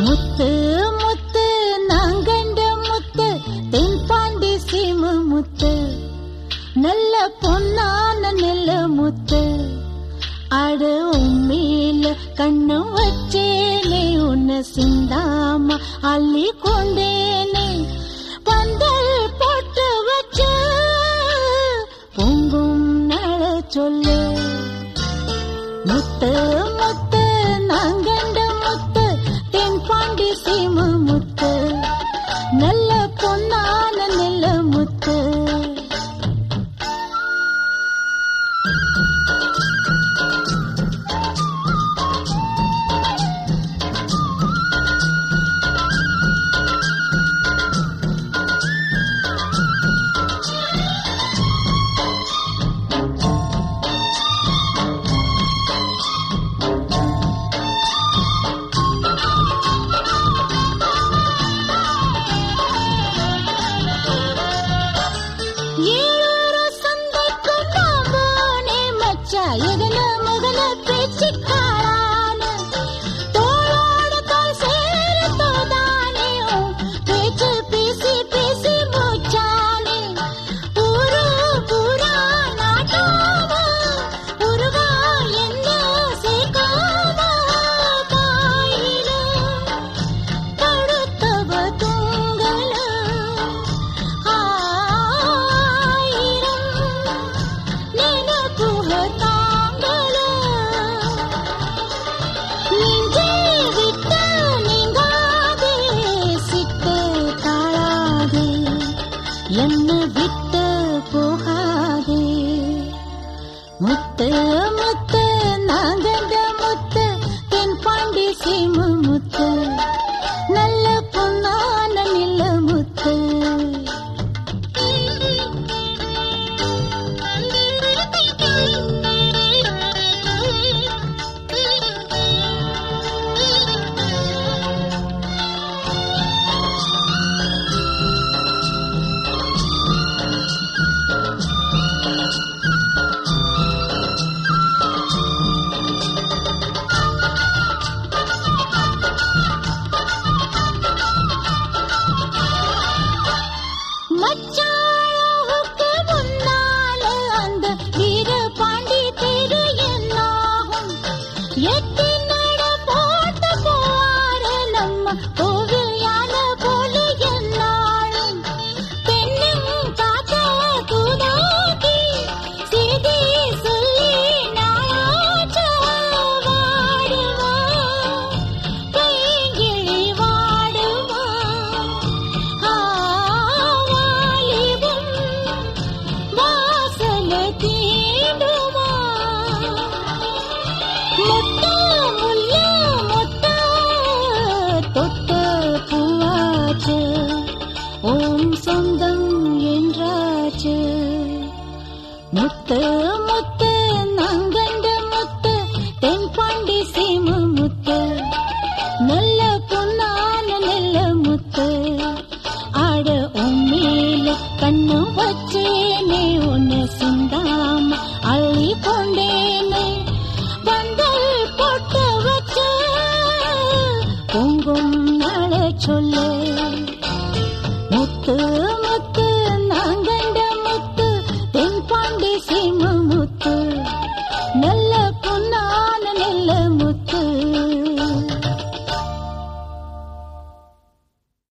முத்து முத்து நாங்கண்ட முத்து தென்பாண்டி சீம முத்து நல்ல பொன்னான நெல்ல முத்து அட உண்மையில கண்ணு வச்சேனே உன்னை சிந்தாம அள்ளி கொண்டேனே பந்தல் போட்டு வச்ச பொங்கும் நட சொல்லு முத்து முத்து நாங்கண்ட முத்து தென்பாண்டி சீம முத்து நல்ல பொன்னான நெல்ல முத்து ஏழூரு சந்தைக்கு நான் போனே மச்சா எகன மகன பேச்சு காணான தோளோட தோள் சேர தோதானே பேச்சு பேசி பேசி மூச்சானே ஊரு பூரா நாட்டாம உருவா என்ன சேர்க்காம பாயில படுத்தவ தூங்கல ஆயிரம் நினைப்புக தாங்கல நெஞ்சை விட்டு நீங்காதே சிட்டு தாழாதே என்னை விட்டு போகாதே முத்து முத்து நாங்கண்ட முத்து தென் பாண்டி சீமு முத்து நல்ல பொன்னான நில முத்து மச்சானுக்கு முன்னால அந்த வீர பாண்டி தெரு என்னாகும் எட்டி நட போட்டு போவாரு நம்ம கோவில் யானை போல என்னாலும் பெண்ணும் காத்த கூதாக்கி செய்தி சொல்லி நாளாச்ச வாடுவா கைகிழி வாடுவா ஆவாலிபம் வாசல தீண்டுமா மொட்ட முல்ல மொட்ட தொட்ட பூவாச்சு ஓம் சொந்தம் என்றாச்சு முத்து முத்து நங்கண்ட முத்து தென்பாண்டி சீம முத்து நல்ல பொன்னான நெல்ல முத்து ஆட உண்மையில கண்ணு வச்சேனே உன்னை சிந்தாம அள்ளி கொண்டேனே பந்தல் போட்டு வச்ச பொங்கும் நாள சொல்லு முத்து முத்து